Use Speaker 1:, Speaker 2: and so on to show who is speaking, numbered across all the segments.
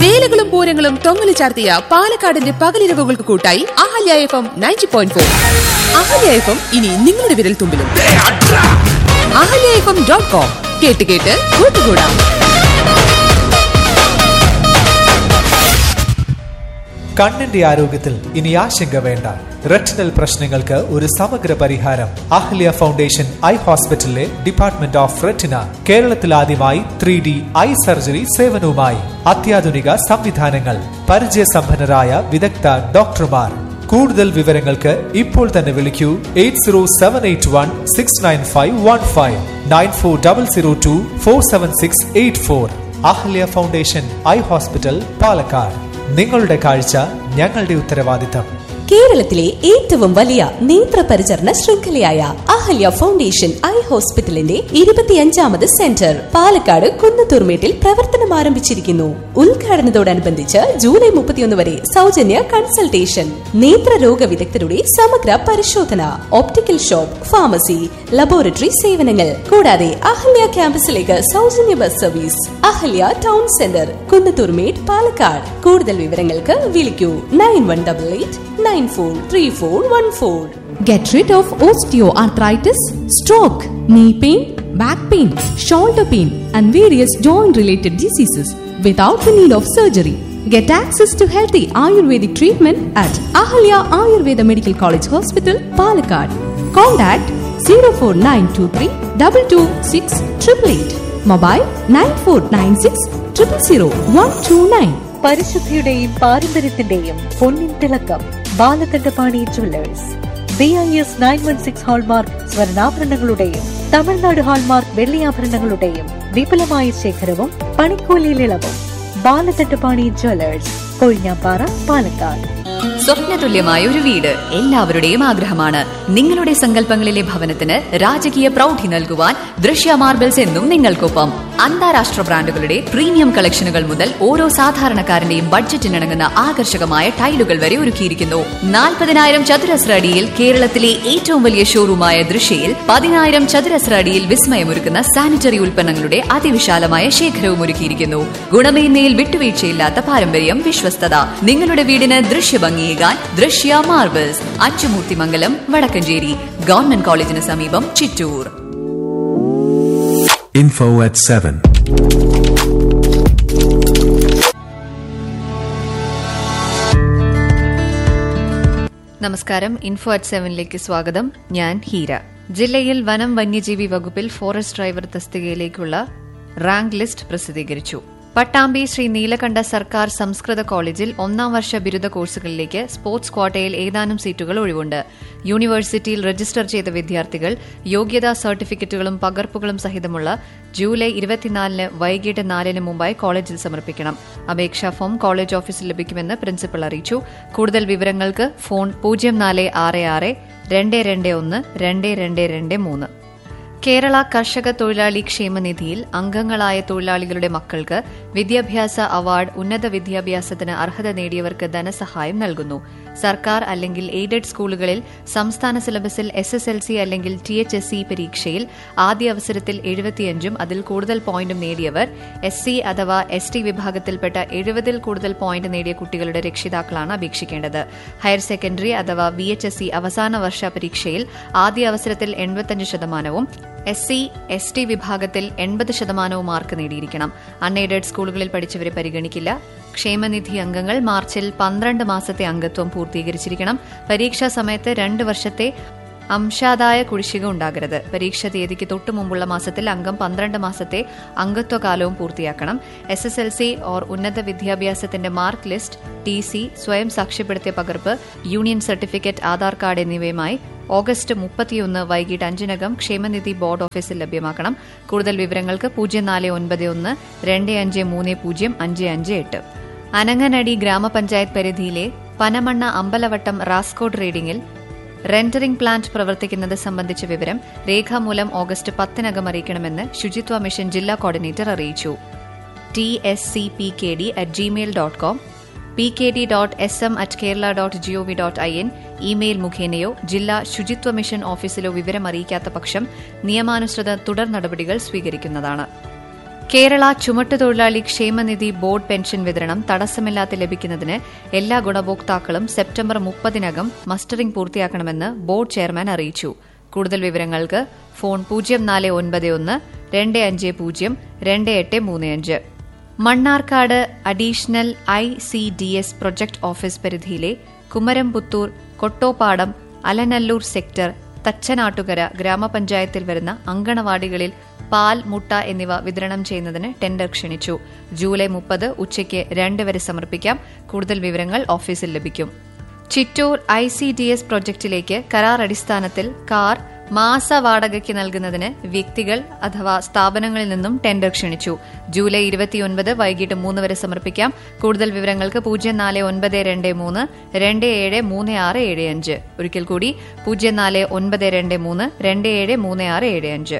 Speaker 1: വേലകളും പൂരങ്ങളും തൊങ്ങലു ചാർത്തിയ പാലക്കാടിന്റെ പകലിരവുകൾക്ക് കൂട്ടായി Ahalya F M ninety point four Ahalya F M ഇനി നിങ്ങളുടെ വിരൽ തുമ്പിലും Ahalya F M dot com കേട്ട് കേട്ട് കൂട്ടുകൂടാം
Speaker 2: കണ്ണിന്റെ ആരോഗ്യത്തിൽ ഇനി ആശങ്ക വേണ്ട റെറ്റിനൽ പ്രശ്നങ്ങൾക്ക് ഒരു സമഗ്ര പരിഹാരം അഹ്ലിയ ഫൗണ്ടേഷൻ ഐ ഹോസ്പിറ്റലിലെ ഡിപ്പാർട്ട്മെന്റ് ഓഫ് റെറ്റിന കേരളത്തിൽ ആദ്യമായി ത്രീ ഡി ഐ സർജറി സേവനവുമായി അത്യാധുനിക സംവിധാനങ്ങൾ പരിചയസമ്പന്നരായ വിദഗ്ധ ഡോക്ടർമാർ കൂടുതൽ വിവരങ്ങൾക്ക് ഇപ്പോൾ തന്നെ വിളിക്കൂ eight zero seven eight one six nine five one five nine four double zero two four seven six eight four Ahalya foundation eye hospital Palakkad നിങ്ങളുടെ കാഴ്ച ഞങ്ങളുടെ ഉത്തരവാദിത്തം
Speaker 3: കേരളത്തിലെ ഏറ്റവും വലിയ നേത്രപരിചരണ ശൃംഖലയായ അഹല്യ ഫൗണ്ടേഷൻ ഐ ഹോസ്പിറ്റലിന്റെ ഇരുപത്തിയഞ്ചാമത് സെന്റർ പാലക്കാട് കുന്നത്തൂർമേട്ടിൽ പ്രവർത്തനം ആരംഭിച്ചിരിക്കുന്നു ഉദ്ഘാടനത്തോടനുബന്ധിച്ച് ജൂലൈ മുപ്പത്തിയൊന്ന് വരെ സൗജന്യ കൺസൾട്ടേഷൻ നേത്രരോഗ വിദഗ്ധരുടെ സമഗ്ര പരിശോധന ഓപ്റ്റിക്കൽ ഷോപ്പ് ഫാർമസി ലബോറട്ടറി സേവനങ്ങൾ കൂടാതെ അഹല്യ ക്യാമ്പസിലേക്ക് സൗജന്യ bus service Ahalya town centre Kunnathurmedu Palakkad കൂടുതൽ വിവരങ്ങൾക്ക് വിളിക്കൂ nine one double eight nine four three four one four
Speaker 4: Get rid of osteoarthritis, stroke, knee pain, back pain, shoulder pain, and various joint related diseases without the need of surgery. Get access to healthy Ayurvedic treatment at Ahalya Ayurveda Medical College Hospital, Palakkad. Contact 04923 226 888. Mobile 9496 000 129.
Speaker 5: പരിശുദ്ധിയുടെയും പാരമ്പര്യത്തിന്റെയും പൊന്നിൻ തിളക്കം Balakandapani jewellers B I S nine one six hallmark സ്വർണ്ണാഭരണങ്ങളുടെയും Tamil Nadu hallmark വെള്ളിയാഭരണങ്ങളുടെയും വിപുലമായ ശേഖരവും പണിക്കൂലിയിൽ ഇളവും ബാലകണ്ഠപാണി ജുവല്ലേഴ്സ് കൊഴിഞ്ഞാപ്പാറ പാലക്കാട്
Speaker 6: സ്വപ്നതുല്യമായ ഒരു വീട് എല്ലാവരുടെയും ആഗ്രഹമാണ് നിങ്ങളുടെ സങ്കല്പങ്ങളിലെ ഭവനത്തിന് രാജകീയ പ്രൗഢി നൽകുവാൻ ദൃശ്യ മാർബിൾസ് എന്നും നിങ്ങൾക്കൊപ്പം അന്താരാഷ്ട്ര ബ്രാൻഡുകളുടെ പ്രീമിയം കളക്ഷനുകൾ മുതൽ ഓരോ സാധാരണക്കാരന്റെയും ബഡ്ജറ്റിനിണങ്ങുന്ന ആകർഷകമായ ടൈലുകൾ വരെ ഒരുക്കിയിരിക്കുന്നു നാൽപ്പതിനായിരം ചതുരശ്ര അടിയിൽ കേരളത്തിലെ ഏറ്റവും വലിയ ഷോറൂമായ ദൃശ്യയിൽ പതിനായിരം ചതുരശ്ര അടിയിൽ വിസ്മയമൊരുക്കുന്ന സാനിറ്ററി ഉൽപ്പന്നങ്ങളുടെ അതിവിശാലമായ ശേഖരവും ഒരുക്കിയിരിക്കുന്നു ഗുണമേന്മയിൽ വിട്ടുവീഴ്ചയില്ലാത്ത പാരമ്പര്യം വിശ്വസ്തത നിങ്ങളുടെ വീടിന് ദൃശ്യഭംഗിയേകാൻ ദൃശ്യ മാർബിൾസ് അച്ചുമൂർത്തിമംഗലം വടക്കഞ്ചേരി ഗവൺമെന്റ് കോളേജിന് സമീപം ചിറ്റൂർ
Speaker 7: Info at 7.
Speaker 6: നമസ്കാരം ഇൻഫോ അറ്റ് സെവനിലേക്ക് സ്വാഗതം ഞാൻ ഹീര ജില്ലയിൽ വനം വന്യജീവി വകുപ്പിൽ ഫോറസ്റ്റ് ഡ്രൈവർ തസ്തികയിലേക്കുള്ള റാങ്ക് ലിസ്റ്റ് പ്രസിദ്ധീകരിച്ചു പട്ടാമ്പി ശ്രീ നീലകണ്ഠ സർക്കാർ സംസ്കൃത കോളേജിൽ ഒന്നാം വർഷ ബിരുദ കോഴ്സുകളിലേക്ക് സ്പോർട്സ് ക്വാട്ടയിൽ ഏതാനും സീറ്റുകൾ ഒഴിവുണ്ട് യൂണിവേഴ്സിറ്റിയിൽ രജിസ്റ്റർ ചെയ്ത വിദ്യാർത്ഥികൾ യോഗ്യതാ സർട്ടിഫിക്കറ്റുകളും പകർപ്പുകളും സഹിതമുള്ള ജൂലൈ ഇരുപത്തിനാലിന് വൈകിട്ട് നാലിന് മുമ്പായി കോളേജിൽ സമർപ്പിക്കണം അപേക്ഷാ ഫോം കോളേജ് ഓഫീസിൽ ലഭിക്കുമെന്ന് പ്രിൻസിപ്പൽ അറിയിച്ചു കൂടുതൽ വിവരങ്ങൾക്ക് ഫോൺ പൂജ്യം നാല് ആറ് ആറ് രണ്ട് രണ്ട് ഒന്ന് രണ്ട് രണ്ട് രണ്ട് മൂന്ന് കേരള കർഷക തൊഴിലാളി ക്ഷേമനിധിയിൽ അംഗങ്ങളായ തൊഴിലാളികളുടെ മക്കൾക്ക് വിദ്യാഭ്യാസ അവാർഡ് ഉന്നത വിദ്യാഭ്യാസത്തിന് അർഹത നേടിയവർക്ക് ധനസഹായം നൽകുന്നു സർക്കാർ അല്ലെങ്കിൽ എയ്ഡഡ് സ്കൂളുകളിൽ സംസ്ഥാന സിലബസിൽ എസ് എസ് എൽ സി അല്ലെങ്കിൽ ടി എച്ച് എസ് സി പരീക്ഷയിൽ ആദ്യ അവസരത്തിൽ എഴുപത്തിയഞ്ചും അതിൽ കൂടുതൽ പോയിന്റും നേടിയവർ എസ് സി അഥവാ എസ് ടി വിഭാഗത്തിൽപ്പെട്ട എഴുപതിൽ കൂടുതൽ പോയിന്റ് നേടിയ കുട്ടികളുടെ രക്ഷിതാക്കളാണ് അപേക്ഷിക്കേണ്ടത് ഹയർ സെക്കൻഡറി അഥവാ വി എച്ച് എസ് സി അവസാന വർഷ പരീക്ഷയിൽ ആദ്യ അവസരത്തിൽ എൺപത്തഞ്ച് ശതമാനവും എസ് സി എസ് ടി വിഭാഗത്തിൽ എൺപത് ശതമാനവും മാർക്ക് നേടിയിരിക്കണം അൺഎയ്ഡഡ് സ്കൂളുകളിൽ പഠിച്ചവരെ പരിഗണിക്കില്ല ക്ഷേമനിധി അംഗങ്ങൾ മാർച്ചിൽ പന്ത്രണ്ട് മാസത്തെ അംഗത്വം പൂർത്തീകരിച്ചിരിക്കണം പരീക്ഷാ സമയത്ത് രണ്ട് വർഷത്തെ അംശാദായ കുടിശ്ശിക ഉണ്ടാകരുത് പരീക്ഷ തീയതിക്ക് തൊട്ടു മുമ്പുള്ള മാസത്തിൽ അംഗം പന്ത്രണ്ട് മാസത്തെ അംഗത്വ കാലവും പൂർത്തിയാക്കണം S S L C or ഉന്നത വിദ്യാഭ്യാസത്തിന്റെ മാർക്ക് ലിസ്റ്റ് ടി സി സ്വയം സാക്ഷ്യപ്പെടുത്തിയ പകർപ്പ് യൂണിയൻ സർട്ടിഫിക്കറ്റ് ആധാർ കാർഡ് എന്നിവയുമായി ഓഗസ്റ്റ് മുപ്പത്തിയൊന്ന് വൈകിട്ട് അഞ്ചിനകം ക്ഷേമനിധി ബോർഡ് ഓഫീസിൽ ലഭ്യമാക്കണം കൂടുതൽ വിവരങ്ങൾക്ക് പൂജ്യം നാല് ഒൻപത് ഒന്ന് രണ്ട് അഞ്ച് മൂന്ന് പൂജ്യം അഞ്ച് അഞ്ച് എട്ട് അനങ്ങനടി ഗ്രാമപഞ്ചായത്ത് പരിധിയിലെ പനമണ്ണ അമ്പലവട്ടം റാസ്കോഡ് റീഡിംഗിൽ റെൻഡറിംഗ് പ്ലാന്റ് പ്രവർത്തിക്കുന്നത് സംബന്ധിച്ച വിവരം രേഖാമൂലം ഓഗസ്റ്റ് പത്തിനകം അറിയിക്കണമെന്ന് ശുചിത്വ മിഷൻ ജില്ലാ കോർഡിനേറ്റർ അറിയിച്ചു T S C P K D at Gmail dot com P K D dot S M at Kerala dot GOV dot I N email മുഖേനയോ ജില്ലാ ശുചിത്വ മിഷൻ ഓഫീസിലോ വിവരം അറിയിക്കാത്ത പക്ഷം നിയമാനുസൃത തുടർ നടപടികൾ സ്വീകരിക്കുന്നതാണ് കേരള ചുമട്ടുതൊഴിലാളി ക്ഷേമനിധി ബോർഡ് പെൻഷൻ വിതരണം തടസ്സമില്ലാതെ ലഭിക്കുന്നതിന് എല്ലാ ഗുണഭോക്താക്കളും സെപ്റ്റംബർ മുപ്പതിനകം മസ്റ്ററിംഗ് പൂർത്തിയാക്കണമെന്ന് ബോർഡ് ചെയർമാൻ അറിയിച്ചു കൂടുതൽ വിവരങ്ങൾക്ക് ഫോൺ പൂജ്യം നാല് ഒൻപത് ഒന്ന് രണ്ട് അഞ്ച് പൂജ്യം രണ്ട് എട്ട് മൂന്ന് അഞ്ച് Mannarkkad additional I C D S project office പരിധിയിലെ കുമരംപുത്തൂർ കൊട്ടോപ്പാടം അലനല്ലൂർ സെക്ടർ തച്ചനാട്ടുകര ഗ്രാമപഞ്ചായത്തിൽ വരുന്ന അങ്കണവാടികളിൽ പാൽ മുട്ട എന്നിവ വിതരണം ചെയ്യുന്നതിന് ടെൻഡർ ക്ഷണിച്ചു ജൂലൈ മുപ്പത് ഉച്ചയ്ക്ക് രണ്ട് വരെ സമർപ്പിക്കാം കൂടുതൽ വിവരങ്ങൾ ഓഫീസിൽ ലഭിക്കും Chittur I C D S പ്രൊജക്ടിലേക്ക് കരാർ അടിസ്ഥാനത്തിൽ കാർ മാസ വാടകയ്ക്ക് നൽകുന്നതിന് വ്യക്തികൾ അഥവാ സ്ഥാപനങ്ങളിൽ നിന്നും ടെൻഡർ ക്ഷണിച്ചു ജൂലൈ ഇരുപത്തിയൊൻപത് വൈകിട്ട് മൂന്ന് വരെ സമർപ്പിക്കാം കൂടുതൽ വിവരങ്ങൾക്ക് പൂജ്യം നാല് ഒൻപത് രണ്ട് മൂന്ന് രണ്ട് ഏഴ് മൂന്ന് ആറ് ഏഴ് അഞ്ച് ഒരിക്കൽ കൂടി പൂജ്യം നാല് ഒൻപത് രണ്ട് മൂന്ന് രണ്ട് ഏഴ് മൂന്ന് ആറ് ഏഴ് അഞ്ച്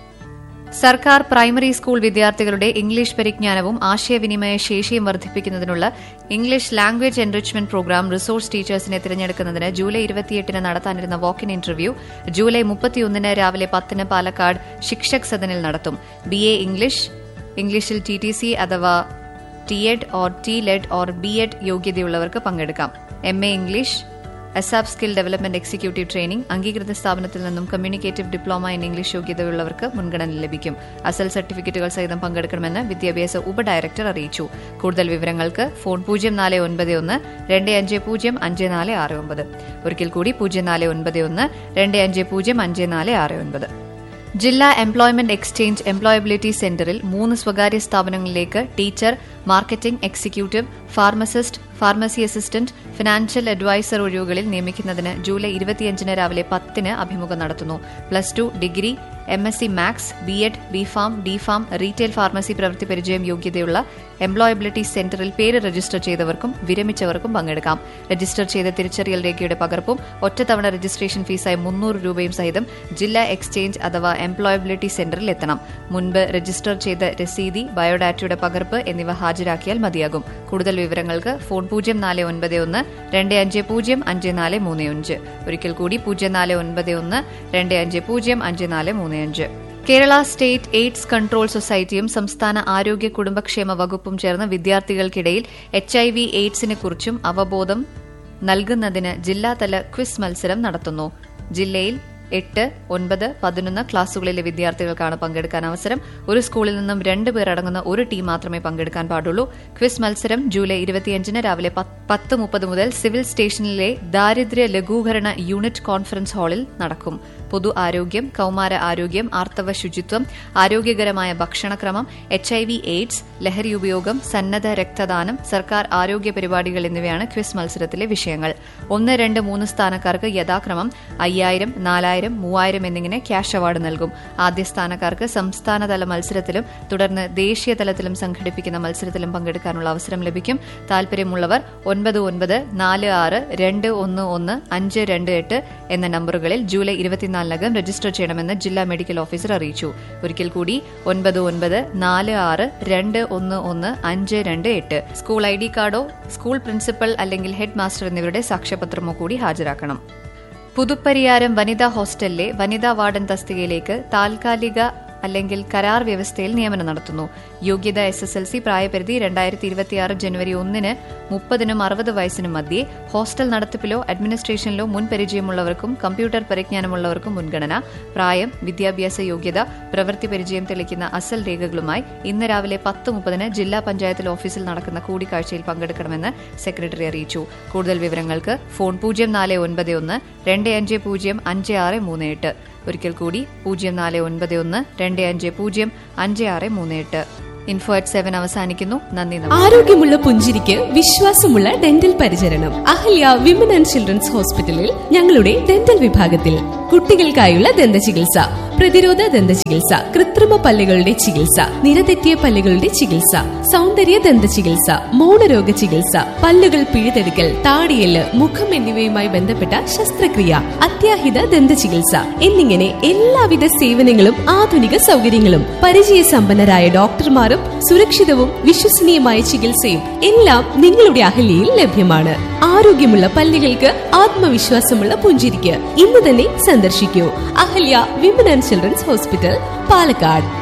Speaker 6: സർക്കാർ പ്രൈമറി സ്കൂൾ വിദ്യാർത്ഥികളുടെ ഇംഗ്ലീഷ് പരിജ്ഞാനവും ആശയവിനിമയ ശേഷിയും വർദ്ധിപ്പിക്കുന്നതിനുള്ള English language enrichment programme resource ടീച്ചേഴ്സിനെ തിരഞ്ഞെടുക്കുന്നതിന് ജൂലൈ ഇരുപത്തിയെട്ടിന് നടത്താനിരുന്ന വാക്കിൻ ഇന്റർവ്യൂ ജൂലൈ മുപ്പത്തിയൊന്നിന് രാവിലെ പത്തിന് പാലക്കാട് ശിക്ഷക് സദനിൽ നടത്തും ബി എ ഇംഗ്ലീഷ് ഇംഗ്ലീഷിൽ ടി ടി സി അഥവാ ടി എഡ് ഓർ ടി ലെഡ് ഓർ ബി എഡ് യോഗ്യതയുള്ളവർക്ക് പങ്കെടുക്കാം M A English ASAP skill development executive training അംഗീകൃത സ്ഥാപനത്തിൽ നിന്നും കമ്മ്യൂണിക്കേറ്റീവ് ഡിപ്ലോമ ഇൻ ഇംഗ്ലീഷ് യോഗ്യതയുള്ളവർക്ക് മുൻഗണന ലഭിക്കും അസൽ സർട്ടിഫിക്കറ്റുകൾ സഹിതം പങ്കെടുക്കണമെന്ന് വിദ്യാഭ്യാസ ഉപഡയറക്ടർ അറിയിച്ചു കൂടുതൽ വിവരങ്ങൾക്ക് ഫോൺ പൂജ്യം നാല് ഒൻപത് ഒന്ന് രണ്ട് അഞ്ച് പൂജ്യം അഞ്ച് നാല് ആറ് ഒമ്പത് ഒരിക്കൽ കൂടി പൂജ്യം നാല് ഒൻപത് ഒന്ന് രണ്ട് അഞ്ച് പൂജ്യം അഞ്ച് നാല് ആറ് ഒൻപത് ജില്ലാ എംപ്ലോയ്മെന്റ് എക്സ്ചേഞ്ച് എംപ്ലോയബിലിറ്റി സെന്ററിൽ മൂന്ന് സ്വകാര്യ സ്ഥാപനങ്ങളിലേക്ക് teacher marketing executive pharmacist pharmacy assistant financial adviser ഒഴിവുകളിൽ നിയമിക്കുന്നതിന് ജൂലൈ ഇരുപത്തിയഞ്ചിന് രാവിലെ പത്തിന് അഭിമുഖം നടത്തുന്നു plus two degree M S C maths B Ed B Pharm D Pharm retail pharmacy പ്രവൃത്തി പരിചയം യോഗ്യതയുള്ള എംപ്ലോയബിലിറ്റി സെന്ററിൽ പേര് രജിസ്റ്റർ ചെയ്തവർക്കും വിരമിച്ചവർക്കും പങ്കെടുക്കാം രജിസ്റ്റർ ചെയ്ത തിരിച്ചറിയൽ രേഖയുടെ പകർപ്പും ഒറ്റത്തവണ രജിസ്ട്രേഷൻ ഫീസായി മുന്നൂറ് രൂപയും സഹിതം ജില്ലാ എക്സ്ചേഞ്ച് അഥവാ എംപ്ലോയബിലിറ്റി സെന്ററിൽ എത്തണം മുൻപ് രജിസ്റ്റർ ചെയ്ത രസീതി ബയോഡാറ്റയുടെ പകർപ്പ് എന്നിവ ഹാജരാക്കിയാൽ മതിയാകും കൂടുതൽ വിവരങ്ങൾക്ക് ഫോൺ പൂജ്യം നാല് ഒൻപത് ഒന്ന് രണ്ട് അഞ്ച് പൂജ്യം അഞ്ച് നാല് മൂന്ന് അഞ്ച് ഒരിക്കൽ കൂടി പൂജ്യം നാല് ഒൻപത് ഒന്ന് രണ്ട് അഞ്ച് പൂജ്യം അഞ്ച് നാല് മൂന്ന് അഞ്ച് കേരള സ്റ്റേറ്റ് എയ്ഡ്സ് കൺട്രോൾ സൊസൈറ്റിയും സംസ്ഥാന ആരോഗ്യ കുടുംബക്ഷേമ വകുപ്പും ചേർന്ന് വിദ്യാർത്ഥികൾക്കിടയിൽ എച്ച് ഐ വി എയ്ഡ്സിനെ കുറിച്ചും അവബോധം നൽകുന്നതിന് ജില്ലാതല ക്വിസ് മത്സരം നടത്തുന്നു ജില്ലയിൽ എട്ട് ഒൻപത് പതിനൊന്ന് ക്ലാസുകളിലെ വിദ്യാർത്ഥികൾക്കാണ് പങ്കെടുക്കാൻ അവസരം ഒരു സ്കൂളിൽ നിന്നും രണ്ട് പേർ അടങ്ങുന്ന ഒരു ടീം മാത്രമേ പങ്കെടുക്കാൻ പാടുള്ളൂ ക്വിസ് മത്സരം ജൂലൈ ഇരുപത്തിയഞ്ചിന് രാവിലെ പത്ത് മുപ്പത് മുതൽ സിവിൽ സ്റ്റേഷനിലെ ദാരിദ്ര്യ ലഘൂകരണ യൂണിറ്റ് കോൺഫറൻസ് ഹാളിൽ നടക്കും പൊതു ആരോഗ്യം കൌമാര ആരോഗ്യം ആർത്തവ ശുചിത്വം ആരോഗ്യകരമായ ഭക്ഷണക്രമം എച്ച് ഐ വി എയ്ഡ്സ് ലഹരി ഉപയോഗം സന്നദ്ധ രക്തദാനം സർക്കാർ ആരോഗ്യ പരിപാടികൾ എന്നിവയാണ് ക്വിസ് മത്സരത്തിലെ വിഷയങ്ങൾ ഒന്ന് രണ്ട് മൂന്ന് സ്ഥാനക്കാർക്ക് യഥാക്രമം അയ്യായിരം നാലായിരം മൂവായിരം എന്നിങ്ങനെ ക്യാഷ് അവാർഡ് നൽകും ആദ്യ സ്ഥാനക്കാർക്ക് സംസ്ഥാനതല മത്സരത്തിലും തുടർന്ന് ദേശീയ തലത്തിലും സംഘടിപ്പിക്കുന്ന മത്സരത്തിലും പങ്കെടുക്കാനുള്ള അവസരം ലഭിക്കും താൽപര്യമുള്ളവർ ഒൻപത് ഒൻപത് നാല് ആറ് രണ്ട് ഒന്ന് ഒന്ന് അഞ്ച് രണ്ട് എട്ട് എന്ന നമ്പറുകളിൽ ജൂലൈ ഇരുപത്തിനാലിനകം രജിസ്റ്റർ ചെയ്യണമെന്ന് ജില്ലാ മെഡിക്കൽ ഓഫീസർ അറിയിച്ചു ഒരിക്കൽ കൂടി ഒൻപത് ഒൻപത് നാല് ആറ് രണ്ട് ഒന്ന് ഒന്ന് അഞ്ച് രണ്ട് എട്ട് സ്കൂൾ ഐ ഡി കാർഡോ സ്കൂൾ പ്രിൻസിപ്പൽ അല്ലെങ്കിൽ ഹെഡ് മാസ്റ്റർ എന്നിവരുടെ സാക്ഷ്യപത്രമോ കൂടി ഹാജരാക്കണം പുതുപ്പരിയാരം വനിതാ ഹോസ്റ്റലിലെ വനിതാ വാർഡൻ തസ്തികയിലേക്ക് താൽക്കാലിക അല്ലെങ്കിൽ കരാർ വ്യവസ്ഥയിൽ നിയമനം നടത്തുന്നു യോഗ്യത എസ് എസ് എൽ സി പ്രായപരിധി രണ്ടായിരത്തി ഇരുപത്തിയാറ് ജനുവരി ഒന്നിന് മുപ്പതിനും അറുപത് വയസ്സിനും മധ്യേ ഹോസ്റ്റൽ നടത്തിപ്പിലോ അഡ്മിനിസ്ട്രേഷനിലോ മുൻ പരിചയമുള്ളവർക്കും കമ്പ്യൂട്ടർ പരിജ്ഞാനമുള്ളവർക്കും മുൻഗണന പ്രായം വിദ്യാഭ്യാസ യോഗ്യത പ്രവൃത്തി പരിചയം തെളിക്കുന്ന അസൽ രേഖകളുമായി ഇന്ന് രാവിലെ പത്ത് മുപ്പതിന് ജില്ലാ പഞ്ചായത്തിൽ ഓഫീസിൽ നടക്കുന്ന കൂടിക്കാഴ്ചയിൽ പങ്കെടുക്കണമെന്ന് സെക്രട്ടറി അറിയിച്ചു കൂടുതൽ വിവരങ്ങൾക്ക് ഫോൺ പൂജ്യം നാല് ഒൻപത് ഒന്ന് രണ്ട് അഞ്ച് പൂജ്യം അഞ്ച് ആറ് മൂന്ന് എട്ട് ഒരിക്കൽ കൂടി പൂജ്യം നാല് ഒൻപത് ഒന്ന് രണ്ട് അഞ്ച് പൂജ്യം അഞ്ച് ആറ് മൂന്ന് എട്ട് ഇൻഫോ അറ്റ് സെവൻ അവസാനിക്കുന്നു നന്ദി നമസ്കാരം
Speaker 3: ആരോഗ്യമുള്ള പുഞ്ചിരിക്ക് വിശ്വാസമുള്ള ഡെന്റൽ പരിചരണം അഹല്യ വിമൻ ആൻഡ് ചിൽഡ്രൻസ് ഹോസ്പിറ്റലിൽ ഞങ്ങളുടെ ഡെന്റൽ വിഭാഗത്തിൽ കുട്ടികൾക്കായുള്ള ദന്ത ചികിത്സ പ്രതിരോധ ദന്ത ചികിത്സ കൃത്രിമ പല്ലുകളുടെ ചികിത്സ നിരതെറ്റിയ പല്ലുകളുടെ ചികിത്സ സൗന്ദര്യ ദന്ത ചികിത്സ മൗനരോഗ ചികിത്സ പല്ലുകൾ പിഴുതെടുക്കൽ താടിയല് മുഖം എന്നിവയുമായി ബന്ധപ്പെട്ട ശസ്ത്രക്രിയ അത്യാഹിത ദന്ത ചികിത്സ എന്നിങ്ങനെ എല്ലാവിധ സേവനങ്ങളും ആധുനിക സൗകര്യങ്ങളും പരിചയസമ്പന്നരായ ഡോക്ടർമാരും സുരക്ഷിതവും വിശ്വസനീയമായ ചികിത്സയും എല്ലാം നിങ്ങളുടെ അഹല്യയിൽ ലഭ്യമാണ് ആരോഗ്യമുള്ള പല്ലുകൾക്ക് ആത്മവിശ്വാസമുള്ള പുഞ്ചിരിക്ക് ഇന്ന് തന്നെ സന്ദർശിക്കൂ Ahalya women and children's hospital Palakkad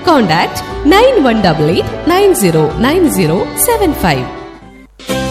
Speaker 3: contact nine one double eight nine zero nine zero seven five